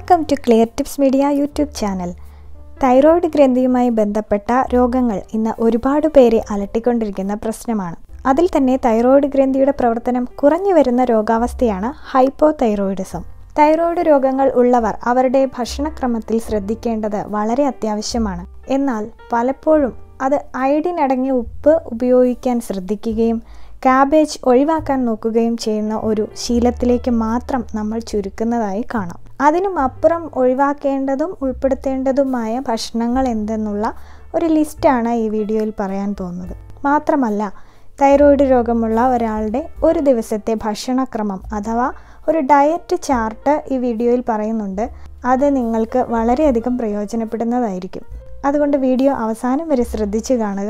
welcome to clear tips media YouTube channel thyroid ഗ്രന്ഥിയുമായി ബന്ധപ്പെട്ട രോഗങ്ങൾ ഇന്ന് ഒരുപാട് പേരെ അലട്ടിക്കൊണ്ടിരിക്കുന്ന പ്രശ്നമാണ് അതിൽ തന്നെ തൈറോയ്ഡ് ഗ്രന്ഥിയുടെ പ്രവർത്തനം കുറഞ്ഞു വരുന്ന രോഗാവസ്ഥയാണ് ഹൈപ്പോ തൈറോയിഡിസം തൈറോയ്ഡ് രോഗങ്ങൾ ഉള്ളവർ അവരുടെ ഭക്ഷണക്രമത്തിൽ ശ്രദ്ധിക്കേണ്ടത് വളരെ അത്യാവശ്യമാണ് എന്നാൽ പലപ്പോഴും അത് അയഡിൻ അടങ്ങിയ ഉപ്പ് ഉപയോഗിക്കാൻ ശ്രദ്ധിക്കുകയും കാബേജ് ഒഴിവാക്കാൻ നോക്കുകയും ചെയ്യുന്ന ഒരു ശീലത്തിലേക്ക് മാത്രം നമ്മൾ ചുരുക്കുന്നതായി കാണാം അതിനും അപ്പുറം ഒഴിവാക്കേണ്ടതും ഉൾപ്പെടുത്തേണ്ടതുമായ ഭക്ഷണങ്ങൾ എന്തെന്നുള്ള ഒരു ലിസ്റ്റാണ് ഈ വീഡിയോയിൽ പറയാൻ പോകുന്നത് മാത്രമല്ല തൈറോയ്ഡ് രോഗമുള്ള ഒരാളുടെ ഒരു ദിവസത്തെ ഭക്ഷണക്രമം അഥവാ ഒരു ഡയറ്റ് ചാർട്ട് ഈ വീഡിയോയിൽ പറയുന്നുണ്ട് അത് നിങ്ങൾക്ക് വളരെയധികം പ്രയോജനപ്പെടുന്നതായിരിക്കും അതുകൊണ്ട് വീഡിയോ അവസാനം വരെ ശ്രദ്ധിച്ചു കാണുക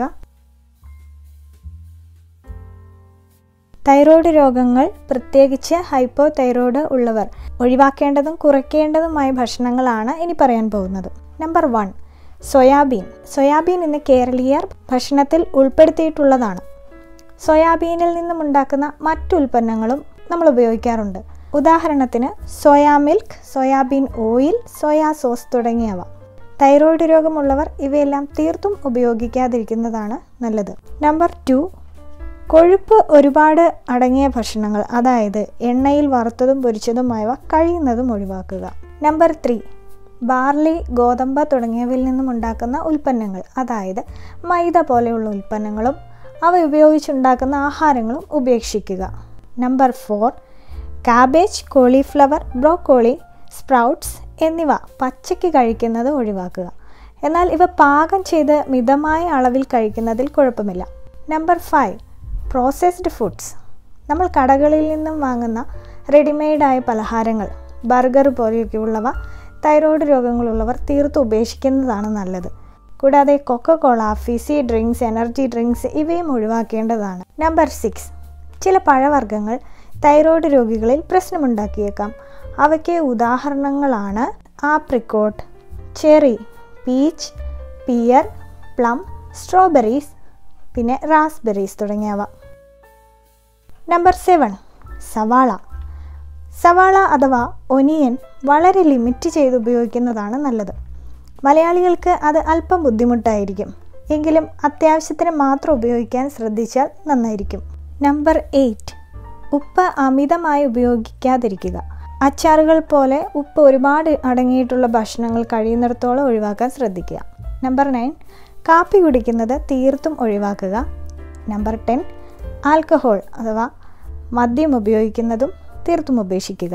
തൈറോയ്ഡ് രോഗങ്ങൾ പ്രത്യേകിച്ച് ഹൈപ്പോ തൈറോയ്ഡ് ഉള്ളവർ ഒഴിവാക്കേണ്ടതും കുറയ്ക്കേണ്ടതുമായ ഭക്ഷണങ്ങളാണ് ഇനി പറയാൻ പോകുന്നത് നമ്പർ വൺ സോയാബീൻ സോയാബീൻ ഇന്ന് കേരളീയർ ഭക്ഷണത്തിൽ ഉൾപ്പെടുത്തിയിട്ടുള്ളതാണ് സോയാബീനിൽ നിന്നും ഉണ്ടാക്കുന്ന മറ്റു ഉൽപ്പന്നങ്ങളും നമ്മൾ ഉപയോഗിക്കാറുണ്ട് ഉദാഹരണത്തിന് soya milk soyabean oil soya sauce തുടങ്ങിയവ തൈറോയ്ഡ് രോഗമുള്ളവർ ഇവയെല്ലാം തീർത്തും ഉപയോഗിക്കാതിരിക്കുന്നതാണ് നല്ലത് നമ്പർ ടു കൊഴുപ്പ് ഒരുപാട് അടങ്ങിയ ഭക്ഷണങ്ങൾ അതായത് എണ്ണയിൽ വറുത്തതും പൊരിച്ചതുമായവ കഴിയുന്നതും ഒഴിവാക്കുക നമ്പർ ത്രീ ബാർലി ഗോതമ്പ് തുടങ്ങിയവയിൽ നിന്നും ഉണ്ടാക്കുന്ന ഉൽപ്പന്നങ്ങൾ അതായത് മൈദ പോലെയുള്ള ഉൽപ്പന്നങ്ങളും അവ ഉപയോഗിച്ചുണ്ടാക്കുന്ന ആഹാരങ്ങളും ഉപേക്ഷിക്കുക number four cabbage cauliflower broccoli sprouts എന്നിവ പച്ചയ്ക്ക് കഴിക്കുന്നത് ഒഴിവാക്കുക എന്നാൽ ഇവ പാകം ചെയ്ത് മിതമായ അളവിൽ കഴിക്കുന്നതിൽ കുഴപ്പമില്ല നമ്പർ ഫൈവ് പ്രോസസ്ഡ് ഫുഡ്സ് നമ്മൾ കടകളിൽ നിന്നും വാങ്ങുന്ന റെഡിമെയ്ഡായ പലഹാരങ്ങൾ ബർഗർ പോലെയൊക്കെയുള്ളവ തൈറോയ്ഡ് രോഗങ്ങളുള്ളവർ തീർത്തും ഉപേക്ഷിക്കുന്നതാണ് നല്ലത് കൂടാതെ Coca Cola fizzy drinks energy drinks ഇവയും ഒഴിവാക്കേണ്ടതാണ് നമ്പർ സിക്സ് ചില പഴവർഗ്ഗങ്ങൾ തൈറോയ്ഡ് രോഗികളിൽ പ്രശ്നമുണ്ടാക്കിയേക്കാം അവയ്ക്ക് ഉദാഹരണങ്ങളാണ് apricot cherry peach pear plum strawberries പിന്നെ റാസ്ബെറീസ് തുടങ്ങിയവ നമ്പർ സെവൻ സവാള സവാള അഥവാ ഒനിയൻ വളരെ ലിമിറ്റ് ചെയ്ത് ഉപയോഗിക്കുന്നതാണ് നല്ലത് മലയാളികൾക്ക് അത് അല്പം ബുദ്ധിമുട്ടായിരിക്കും എങ്കിലും അത്യാവശ്യത്തിന് മാത്രം ഉപയോഗിക്കാൻ ശ്രദ്ധിച്ചാൽ നന്നായിരിക്കും നമ്പർ എയ്റ്റ് ഉപ്പ് അമിതമായി ഉപയോഗിക്കാതിരിക്കുക അച്ചാറുകൾ പോലെ ഉപ്പ് ഒരുപാട് അടങ്ങിയിട്ടുള്ള ഭക്ഷണങ്ങൾ കഴിയുന്നിടത്തോളം ഒഴിവാക്കാൻ ശ്രദ്ധിക്കുക നമ്പർ നയൻ കാപ്പി കുടിക്കുന്നത് തീർത്തും ഒഴിവാക്കുക നമ്പർ ടെൻ ആൽക്കഹോൾ അഥവാ മദ്യം ഉപയോഗിക്കുന്നതും തീർത്തും ഉപേക്ഷിക്കുക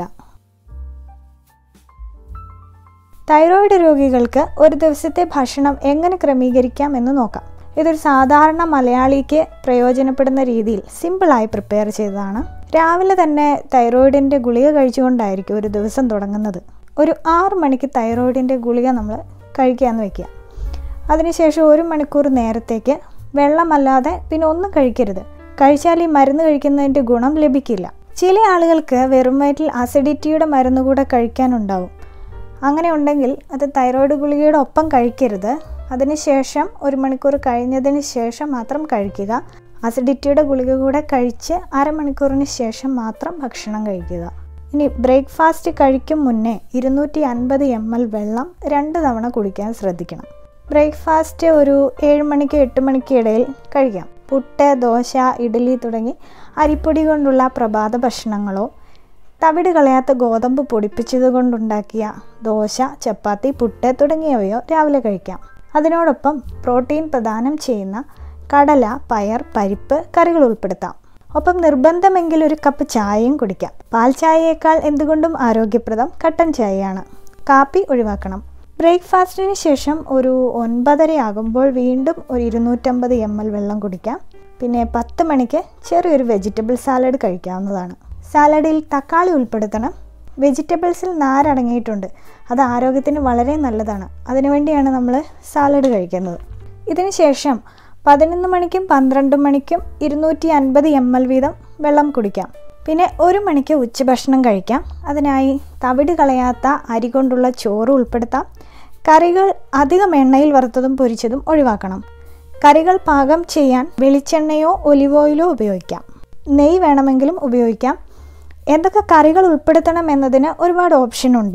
തൈറോയ്ഡ് രോഗികൾക്ക് ഒരു ദിവസത്തെ ഭക്ഷണം എങ്ങനെ ക്രമീകരിക്കാം എന്ന് നോക്കാം ഇതൊരു സാധാരണ മലയാളിക്ക് പ്രയോജനപ്പെടുന്ന രീതിയിൽ സിമ്പിളായി പ്രിപ്പയർ ചെയ്തതാണ് രാവിലെ തന്നെ തൈറോയിഡിൻ്റെ ഗുളിക കഴിച്ചുകൊണ്ടായിരിക്കും ഒരു ദിവസം തുടങ്ങുന്നത് ഒരു ആറ് മണിക്ക് തൈറോയിഡിൻ്റെ ഗുളിക നമ്മൾ കഴിക്കാമെന്ന് വയ്ക്കുക അതിനുശേഷം ഒരു മണിക്കൂർ നേരത്തേക്ക് വെള്ളമല്ലാതെ പിന്നെ ഒന്നും കഴിക്കരുത് കഴിച്ചാൽ ഈ മരുന്ന് കഴിക്കുന്നതിൻ്റെ ഗുണം ലഭിക്കില്ല ചില ആളുകൾക്ക് വെറും വയറ്റിൽ അസിഡിറ്റിയുടെ മരുന്ന് കൂടെ കഴിക്കാനുണ്ടാവും അങ്ങനെ ഉണ്ടെങ്കിൽ അത് തൈറോയ്ഡ് ഗുളികയുടെ ഒപ്പം കഴിക്കരുത് അതിനുശേഷം ഒരു മണിക്കൂർ കഴിഞ്ഞതിന് ശേഷം മാത്രം കഴിക്കുക അസിഡിറ്റിയുടെ ഗുളിക കൂടെ കഴിച്ച് അരമണിക്കൂറിന് ശേഷം മാത്രം ഭക്ഷണം കഴിക്കുക ഇനി ബ്രേക്ക്ഫാസ്റ്റ് കഴിക്കും മുന്നേ ഇരുന്നൂറ്റി അൻപത് എം എൽ വെള്ളം രണ്ട് തവണ കുടിക്കാൻ ശ്രദ്ധിക്കണം ബ്രേക്ക്ഫാസ്റ്റ് ഒരു ഏഴ് മണിക്ക് എട്ട് മണിക്ക് ഇടയിൽ കഴിക്കാം പുട്ട് ദോശ ഇഡ്ഡലി തുടങ്ങി അരിപ്പൊടി കൊണ്ടുള്ള പ്രഭാത ഭക്ഷണങ്ങളോ തവിട് കളയാത്ത ഗോതമ്പ് പൊടിപ്പിച്ചത് കൊണ്ടുണ്ടാക്കിയ ദോശ ചപ്പാത്തി പുട്ട് തുടങ്ങിയവയോ രാവിലെ കഴിക്കാം അതിനോടൊപ്പം പ്രോട്ടീൻ പ്രദാനം ചെയ്യുന്ന കടല പയർ പരിപ്പ് കറികൾ ഉൾപ്പെടുത്താം ഒപ്പം നിർബന്ധമെങ്കിൽ ഒരു കപ്പ് ചായയും കുടിക്കാം പാൽ ചായയേക്കാൾ എന്തുകൊണ്ടും ആരോഗ്യപ്രദം കട്ടൻ ചായയാണ് കാപ്പി ഒഴിവാക്കണം ബ്രേക്ക്ഫാസ്റ്റിന് ശേഷം ഒരു ഒൻപതര ആകുമ്പോൾ വീണ്ടും ഒരു ഇരുന്നൂറ്റമ്പത് എം എൽ വെള്ളം കുടിക്കാം പിന്നെ പത്ത് മണിക്ക് ചെറിയൊരു വെജിറ്റബിൾ സാലഡ് കഴിക്കാവുന്നതാണ് സാലഡിൽ തക്കാളി ഉൾപ്പെടുത്തണം വെജിറ്റബിൾസിൽ നാരടങ്ങിയിട്ടുണ്ട് അത് ആരോഗ്യത്തിന് വളരെ നല്ലതാണ് അതിനുവേണ്ടിയാണ് നമ്മൾ സാലഡ് കഴിക്കുന്നത് ഇതിന് ശേഷം പതിനൊന്ന് മണിക്കും പന്ത്രണ്ട് മണിക്കും ഇരുന്നൂറ്റി അൻപത് എം എൽ വീതം വെള്ളം കുടിക്കാം പിന്നെ ഒരു മണിക്ക് ഉച്ചഭക്ഷണം കഴിക്കാം അതിനായി തവിട് കളയാത്ത അരി കൊണ്ടുള്ള ചോറ് ഉൾപ്പെടുത്താം കറികൾ അധികം എണ്ണയിൽ വറുത്തതും പൊരിച്ചതും ഒഴിവാക്കണം കറികൾ പാകം ചെയ്യാൻ വെളിച്ചെണ്ണയോ ഒലിവ് ഓയിലോ ഉപയോഗിക്കാം നെയ്യ് വേണമെങ്കിലും ഉപയോഗിക്കാം എന്തൊക്കെ കറികൾ ഉൾപ്പെടുത്തണം എന്നതിന് ഒരുപാട് ഓപ്ഷൻ ഉണ്ട്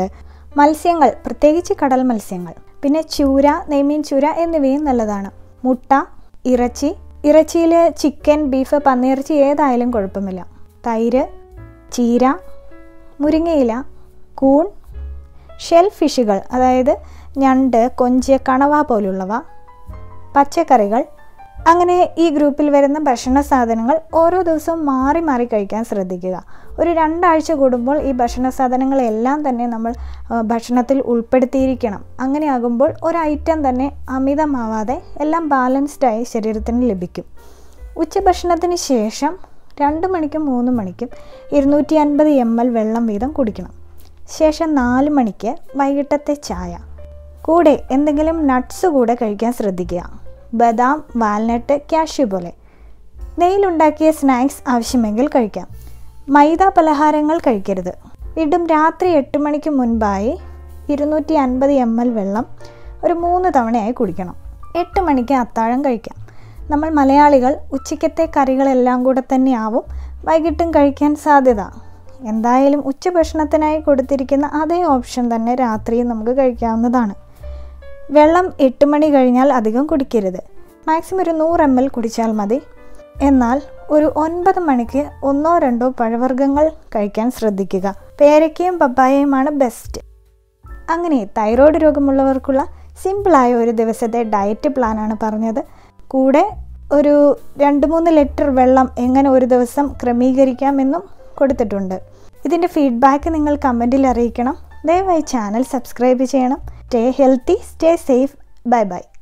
മത്സ്യങ്ങൾ പ്രത്യേകിച്ച് കടൽ മത്സ്യങ്ങൾ പിന്നെ ചൂര നെയ്മീൻ ചൂര എന്നിവയും നല്ലതാണ് മുട്ട ഇറച്ചി ഇറച്ചിയിൽ ചിക്കൻ ബീഫ് പന്നിയിറച്ചി ഏതായാലും കുഴപ്പമില്ല തൈര് ചീര മുരിങ്ങയില കൂൺ ഷെൽ ഫിഷുകൾ അതായത് ഞണ്ട് കൊഞ്ച് കണവ പോലുള്ളവ പച്ചക്കറികൾ അങ്ങനെ ഈ ഗ്രൂപ്പിൽ വരുന്ന ഭക്ഷണ സാധനങ്ങൾ ഓരോ ദിവസവും മാറി മാറി കഴിക്കാൻ ശ്രദ്ധിക്കുക ഒരു രണ്ടാഴ്ച കൂടുമ്പോൾ ഈ ഭക്ഷണ സാധനങ്ങളെല്ലാം തന്നെ നമ്മൾ ഭക്ഷണത്തിൽ ഉൾപ്പെടുത്തിയിരിക്കണം അങ്ങനെ ആകുമ്പോൾ ഒരു ഐറ്റം തന്നെ അമിതമാവാതെ എല്ലാം ബാലൻസ്ഡായി ശരീരത്തിന് ലഭിക്കും ഉച്ചഭക്ഷണത്തിന് ശേഷം രണ്ട് മണിക്കും മൂന്ന് മണിക്കും ഇരുന്നൂറ്റി അൻപത് എം എൽ വെള്ളം വീതം കുടിക്കണം ശേഷം നാല് മണിക്ക് വൈകിട്ടത്തെ ചായ കൂടെ എന്തെങ്കിലും നട്ട്സ് കൂടെ കഴിക്കാൻ ശ്രദ്ധിക്കുക ബദാം വാൽനട്ട് കാഷ്യൂ പോലെ നെയ്യിലുണ്ടാക്കിയ സ്നാക്സ് ആവശ്യമെങ്കിൽ കഴിക്കാം മൈദ പലഹാരങ്ങൾ കഴിക്കരുത് വീണ്ടും രാത്രി എട്ട് മണിക്ക് മുൻപായി ഇരുന്നൂറ്റി അൻപത് എം എൽ വെള്ളം ഒരു മൂന്ന് തവണയായി കുടിക്കണം എട്ട് മണിക്ക് അത്താഴം കഴിക്കാം നമ്മൾ മലയാളികൾ ഉച്ചയ്ക്കത്തെ കറികളെല്ലാം കൂടെ തന്നെയാവും വൈകിട്ടും കഴിക്കാൻ സാധ്യത എന്തായാലും ഉച്ചഭക്ഷണത്തിനായി കൊടുത്തിരിക്കുന്ന അതേ ഓപ്ഷൻ തന്നെ രാത്രിയും നമുക്ക് കഴിക്കാവുന്നതാണ് വെള്ളം എട്ട് മണി കഴിഞ്ഞാൽ അധികം കുടിക്കരുത് മാക്സിമം ഒരു നൂറ് എം എൽ കുടിച്ചാൽ മതി എന്നാൽ ഒരു ഒൻപത് മണിക്ക് ഒന്നോ രണ്ടോ പഴവർഗ്ഗങ്ങൾ കഴിക്കാൻ ശ്രദ്ധിക്കുക പേരയ്ക്കയും പപ്പായയുമാണ് ബെസ്റ്റ് അങ്ങനെ തൈറോയ്ഡ് രോഗമുള്ളവർക്കുള്ള സിമ്പിളായ ഒരു ദിവസത്തെ ഡയറ്റ് പ്ലാനാണ് പറഞ്ഞത് കൂടെ ഒരു രണ്ട് മൂന്ന് ലിറ്റർ വെള്ളം എങ്ങനെ ഒരു ദിവസം ക്രമീകരിക്കാമെന്നും കൊടുത്തിട്ടുണ്ട് ഇതിൻ്റെ ഫീഡ്ബാക്ക് നിങ്ങൾ കമൻറ്റിൽ അറിയിക്കണം ദയവായി ചാനൽ സബ്സ്ക്രൈബ് ചെയ്യണം stay healthy stay safe bye by